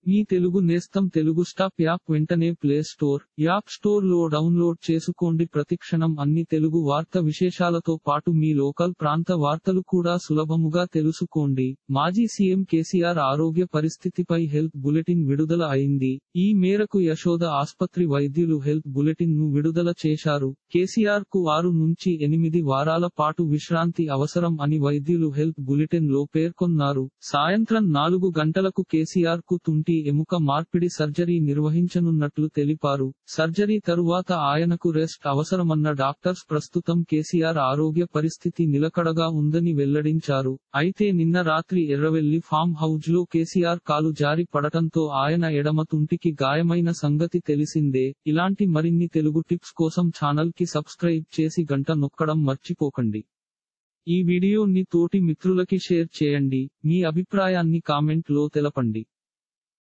మీ తెలుగు నేస్తం Telugu stop app వెంటనే play store app store లో డౌన్లోడ్ చేసుకోండి ప్రతిక్షణం అన్ని తెలుగు వార్త విశేషాలతో పాటు మీ లోకల్ ప్రాంత వార్తలు కూడా సులభముగా తెలుసుకోండి మాజీ సీఎం కేసీఆర్ ఆరోగ్య పరిస్థితిపై హెల్త్ బులెటిన్ విడుదల అయింది ఈ మేరకు యశోద ఆస్పత్రి వైద్యులు హెల్త్ బులెటిన్ ను విడుదల చేశారు కేసీఆర్ కు ఆరు నుంచి ఎనిమిది వారాల పాటు విశ్రాంతి అవసరం అని వైద్యులు హెల్త్ బులెటిన్ లో పేర్కొన్నారు సాయంత్రం నాలుగు గంటలకు కేసీఆర్ కు తుంటి ఎముక మార్పిడి సర్జరీ నిర్వహించనున్నట్లు తెలిపారు సర్జరీ తరువాత ఆయనకు రెస్ట్ అవసరమన్న డాక్టర్స్ ప్రస్తుతం కేసీఆర్ ఆరోగ్య పరిస్థితి నిలకడగా ఉందని వెల్లడించారు అయితే నిన్న రాత్రి ఎర్రవెల్లి ఫామ్ హౌజ్ లో కేసీఆర్ కాలు జారి పడటంతో ఆయన ఎడమ తుంటికి గాయమైన సంగతి తెలిసిందే ఇలాంటి మరిన్ని తెలుగు టిప్స్ కోసం ఛానల్ కి సబ్స్క్రైబ్ చేసి గంట నొక్కడం మర్చిపోకండి ఈ వీడియోని తోటి మిత్రులకి షేర్ చేయండి మీ అభిప్రాయాన్ని కామెంట్ లో తెలపండి